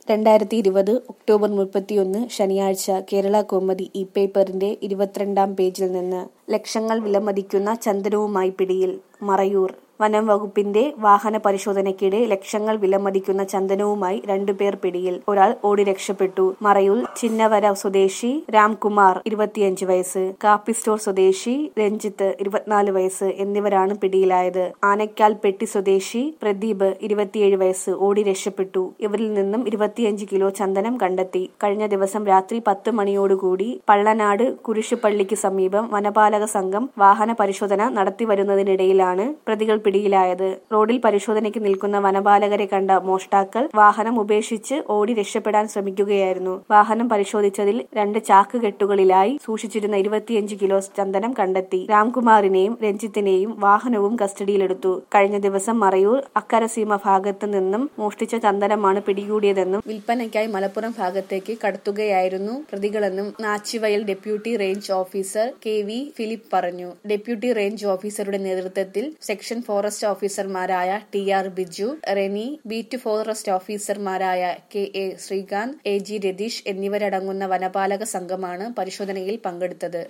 രണ്ടായിരത്തി ഇരുപത് ഒക്ടോബർ മുപ്പത്തിയൊന്ന് ശനിയാഴ്ച കേരള കൗമുദി ഇ പേപ്പറിന്റെ ഇരുപത്തിരണ്ടാം പേജിൽ നിന്ന് ലക്ഷങ്ങൾ വിലമതിക്കുന്ന ചന്ദനവുമായി പിടിയിൽ മറയൂർ വനം വകുപ്പിന്റെ വാഹന പരിശോധനയ്ക്കിടെ ലക്ഷങ്ങൾ വിലമതിക്കുന്ന ചന്ദനവുമായി രണ്ടുപേർ പിടിയിൽ ഒരാൾ ഓടി രക്ഷപ്പെട്ടു മറയൂർ ചിന്നവര സ്വദേശി രാംകുമാർ ഇരുപത്തിയഞ്ച് വയസ്സ് കാപ്പി സ്റ്റോർ സ്വദേശി രഞ്ജിത്ത് ഇരുപത്തിനാല് വയസ്സ് എന്നിവരാണ് പിടിയിലായത് ആനക്കാൽ പെട്ടി സ്വദേശി പ്രദീപ് ഇരുപത്തിയേഴ് വയസ്സ് ഓടി രക്ഷപ്പെട്ടു ഇവരിൽ നിന്നും ഇരുപത്തിയഞ്ച് കിലോ ചന്ദനം കണ്ടെത്തി കഴിഞ്ഞ ദിവസം രാത്രി പത്ത് മണിയോടുകൂടി പള്ളനാട് കുരിശുപള്ളിക്ക് സമീപം വനപാലക സംഘം വാഹന പരിശോധന നടത്തിവരുന്നതിനിടയിലാണ് പ്രതികൾ പിടിയിലായത് റോഡിൽ പരിശോധനയ്ക്ക് നിൽക്കുന്ന വനപാലകരെ കണ്ട മോഷ്ടാക്കൾ വാഹനം ഉപേക്ഷിച്ച് ഓടി രക്ഷപ്പെടാൻ ശ്രമിക്കുകയായിരുന്നു വാഹനം പരിശോധിച്ചതിൽ രണ്ട് ചാക്ക് കെട്ടുകളിലായി സൂക്ഷിച്ചിരുന്ന ഇരുപത്തിയഞ്ച് കിലോ ചന്ദനം കണ്ടെത്തി രാംകുമാറിനെയും രഞ്ജിത്തിനെയും വാഹനവും കസ്റ്റഡിയിലെടുത്തു കഴിഞ്ഞ ദിവസം മറയൂർ അക്കരസീമ ഭാഗത്ത് നിന്നും മോഷ്ടിച്ച ചന്ദനമാണ് പിടികൂടിയതെന്നും വിൽപ്പനയ്ക്കായി മലപ്പുറം ഭാഗത്തേക്ക് കടത്തുകയായിരുന്നു പ്രതികളെന്നും Nachivayal deputy range officer K V Philip പറഞ്ഞു ഡെപ്യൂട്ടി റേഞ്ച് ഓഫീസറുടെ നേതൃത്വത്തിൽ സെക്ഷൻ ഫോറസ്റ്റ് ഓഫീസർമാരായ T R Biju Reni beat forest ഓഫീസർമാരായ K A Sreekanth A G Ratheesh എന്നിവരടങ്ങുന്ന വനപാലക സംഘമാണ് പരിശോധനയിൽ പങ്കെടുത്തത്